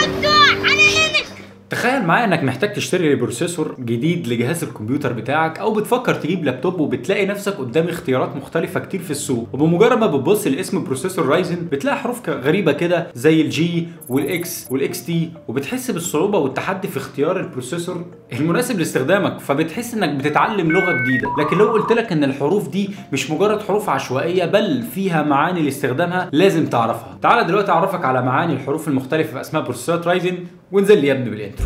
تخيل معايا انك محتاج تشتري بروسيسور جديد لجهاز الكمبيوتر بتاعك او بتفكر تجيب لابتوب وبتلاقي نفسك قدام اختيارات مختلفه كتير في السوق وبمجرد ما بتبص لاسم بروسيسور رايزن بتلاقي حروف ك- غريبه كده زي الجي والاكس والاكس تي وبتحس بالصعوبه والتحدي في اختيار البروسيسور المناسب لاستخدامك فبتحس انك بتتعلم لغه جديده لكن لو قلت لك ان الحروف دي مش مجرد حروف عشوائيه بل فيها معاني لاستخدامها لازم تعرفها تعال دلوقتي اعرفك على معاني الحروف المختلفه في اسماء بروسيسورات رايزن وانزل لي يا ابني بالانترو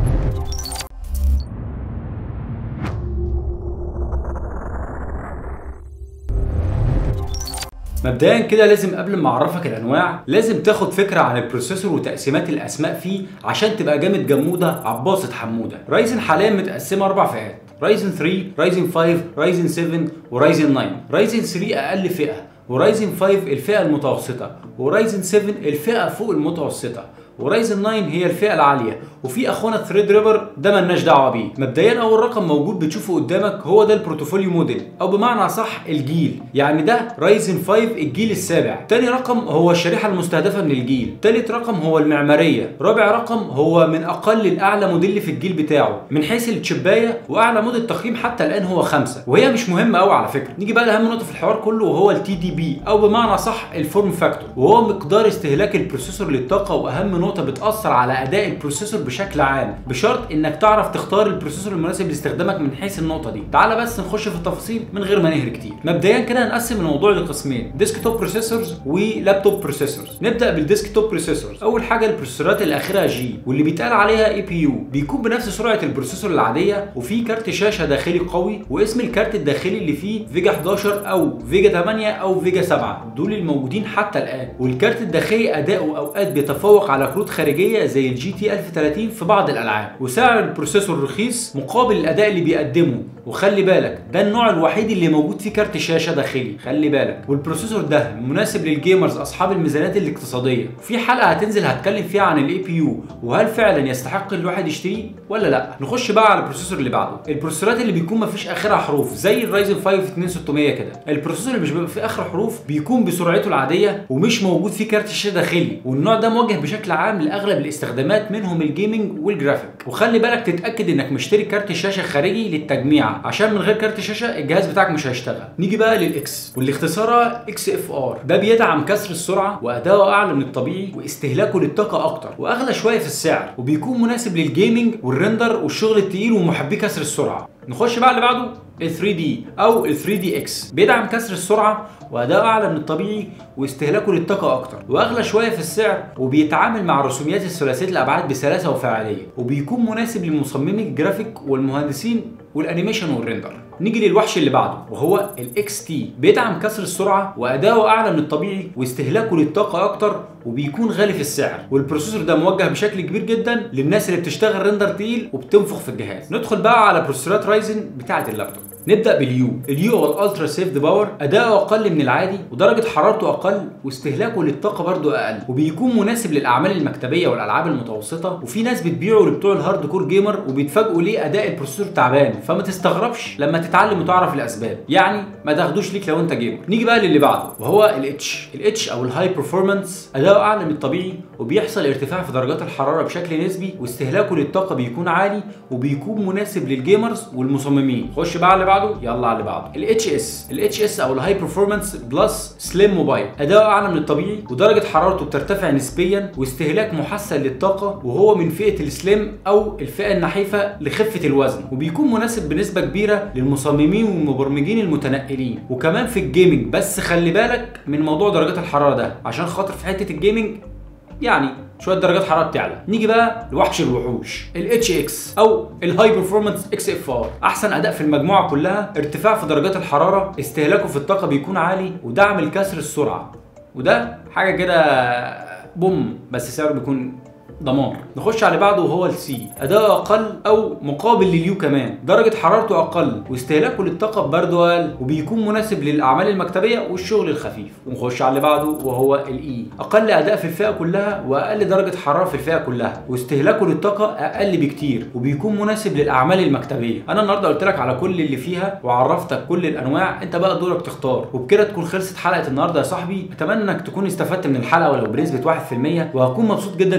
مبدئيا كده لازم قبل ما اعرفك الانواع لازم تاخد فكره عن البروسيسور وتقسيمات الاسماء فيه عشان تبقى جامد جموده عباسه حموده رايزن حاليا متقسمه اربع فئات رايزن 3 رايزن 5 رايزن 7 ورايزن 9 رايزن 3 اقل فئه ورايزن 5 الفئه المتوسطه ورايزن 7 الفئه فوق المتوسطه ورايزن 9 هي الفئه العاليه وفي اخونا ثريد ريبر ده ملناش دعوه بيه مبدئيا اول رقم موجود بتشوفه قدامك هو ده البروتوفوليو موديل او بمعنى صح الجيل يعني ده رايزن 5 الجيل السابع تاني رقم هو الشريحه المستهدفه من الجيل تالت رقم هو المعماريه رابع رقم هو من اقل لاعلى موديل في الجيل بتاعه من حيث التشبايه واعلى مود التقييم حتى الان هو خمسة وهي مش مهمه قوي على فكره نيجي بقى لاهم نقطه في الحوار كله وهو التي دي بي او بمعنى صح الفورم فاكتور وهو مقدار استهلاك البروسيسور للطاقه واهم نقطه بتاثر على اداء البروسيسور بشكل عام بشرط انك تعرف تختار البروسيسور المناسب لاستخدامك من حيث النقطه دي تعال بس نخش في التفاصيل من غير ما نهري كتير مبدئيا كده هنقسم الموضوع لقسمين ديسكتوب بروسيسورز ولابتوب بروسيسورز نبدا بالديسكتوب بروسيسورز اول حاجه البروسيسورات اللي اخرها جي واللي بيتقال عليها اي بي يو بيكون بنفس سرعه البروسيسور العاديه وفيه كارت شاشه داخلي قوي واسم الكارت الداخلي اللي فيه فيجا 11 او فيجا 8 او فيجا 7 دول الموجودين حتى الان والكارت الداخلي اداؤه اوقات بيتفوق على كروت خارجيه زي الجي تي 1030 في بعض الالعاب وسعر البروسيسور رخيص مقابل الاداء اللي بيقدمه وخلي بالك ده النوع الوحيد اللي موجود فيه كارت شاشه داخلي خلي بالك والبروسيسور ده مناسب للجيمرز اصحاب الميزانيات الاقتصاديه في حلقه هتنزل هتكلم فيها عن الاي بي يو وهل فعلا يستحق الواحد يشتريه ولا لا نخش بقى على البروسيسور اللي بعده البروسيسورات اللي بيكون مفيش اخرها حروف زي الرايزن 5 2600 كده البروسيسور اللي مش بيبقى فيه اخر حروف بيكون بسرعته العاديه ومش موجود فيه كارت شاشه داخلي والنوع ده موجه بشكل عام لاغلب الاستخدامات منهم الجيمنج والجرافيك وخلي بالك تتاكد انك مشتري كارت شاشه خارجي للتجميع عشان من غير كارت شاشه الجهاز بتاعك مش هيشتغل نيجي بقى للاكس واللي اختصارها اكس اف ار ده بيدعم كسر السرعه واداؤه اعلى من الطبيعي واستهلاكه للطاقه اكتر واغلى شويه في السعر وبيكون مناسب للجيمنج والريندر والشغل التقيل ومحبي كسر السرعه نخش بقى اللي بعده ال 3 دي او ال 3 دي اكس بيدعم كسر السرعه واداء اعلى من الطبيعي واستهلاكه للطاقه اكتر واغلى شويه في السعر وبيتعامل مع الرسوميات الثلاثيه الابعاد بسلاسه وفعاليه وبيكون مناسب لمصممي الجرافيك والمهندسين والانيميشن والريندر نيجي للوحش اللي بعده وهو الاكس تي بيدعم كسر السرعه واداؤه اعلى من الطبيعي واستهلاكه للطاقه اكتر وبيكون غالي في السعر والبروسيسور ده موجه بشكل كبير جدا للناس اللي بتشتغل ريندر تقيل وبتنفخ في الجهاز ندخل بقى على بروسيسورات رايزن بتاعه اللابتوب نبدا باليو اليو هو الالترا سيفد باور اداؤه اقل من العادي ودرجه حرارته اقل واستهلاكه للطاقه برضه اقل وبيكون مناسب للاعمال المكتبيه والالعاب المتوسطه وفي ناس بتبيعه لبتوع الهارد كور جيمر وبيتفاجئوا ليه اداء البروسيسور تعبان فما تستغربش لما تتعلم وتعرف الاسباب يعني ما تاخدوش ليك لو انت جيمر نيجي بقى للي بعده وهو الاتش الاتش او الهاي برفورمانس اداؤه اعلى من الطبيعي وبيحصل ارتفاع في درجات الحراره بشكل نسبي واستهلاكه للطاقه بيكون عالي وبيكون مناسب للجيمرز والمصممين خش بقى على اللي بعده يلا على اللي بعده الاتش اس الاتش اس او الهاي برفورمانس بلس سليم موبايل اداؤه اعلى من الطبيعي ودرجه حرارته بترتفع نسبيا واستهلاك محسن للطاقه وهو من فئه السليم او الفئه النحيفه لخفه الوزن وبيكون مناسب بنسبه كبيره للمصممين والمبرمجين المتنقلين وكمان في الجيمنج بس خلي بالك من موضوع درجات الحراره ده عشان خاطر في حته الجيمنج يعني شويه درجات حراره بتعلى نيجي بقى لوحش الوحوش الاتش اكس او الهاي برفورمانس اكس اف ار احسن اداء في المجموعه كلها ارتفاع في درجات الحراره استهلاكه في الطاقه بيكون عالي ودعم الكسر السرعه وده حاجه كده بوم بس سعره بيكون دمار نخش على اللي بعده وهو السي اداء اقل او مقابل لليو كمان درجه حرارته اقل واستهلاكه للطاقه برضه اقل وبيكون مناسب للاعمال المكتبيه والشغل الخفيف ونخش على اللي بعده وهو الاي اقل اداء في الفئه كلها واقل درجه حراره في الفئه كلها واستهلاكه للطاقه اقل بكتير وبيكون مناسب للاعمال المكتبيه انا النهارده قلت لك على كل اللي فيها وعرفتك كل الانواع انت بقى دورك تختار وبكده تكون خلصت حلقه النهارده يا صاحبي اتمنى انك تكون استفدت من الحلقه ولو بنسبه 1% وهكون مبسوط جدا انك تعمل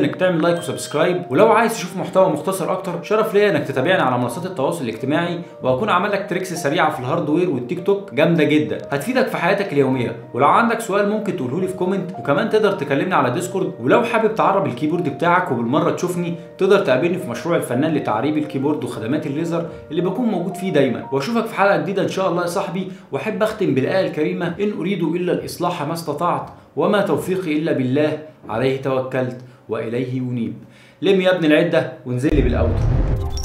لايك وسبسكرايب ولو عايز تشوف محتوى مختصر اكتر شرف ليا انك تتابعني على منصات التواصل الاجتماعي واكون عامل لك تريكس سريعه في الهاردوير والتيك توك جامده جدا هتفيدك في حياتك اليوميه ولو عندك سؤال ممكن تقوله لي في كومنت وكمان تقدر تكلمني على ديسكورد ولو حابب تعرب الكيبورد بتاعك وبالمره تشوفني تقدر تقابلني في مشروع الفنان لتعريب الكيبورد وخدمات الليزر اللي بكون موجود فيه دايما واشوفك في حلقه جديده ان شاء الله يا صاحبي واحب اختم بالايه الكريمه ان اريد الا الاصلاح ما استطعت وما توفيقي الا بالله عليه توكلت واليه انيب لم يا ابن العده وانزل لي بالاوتر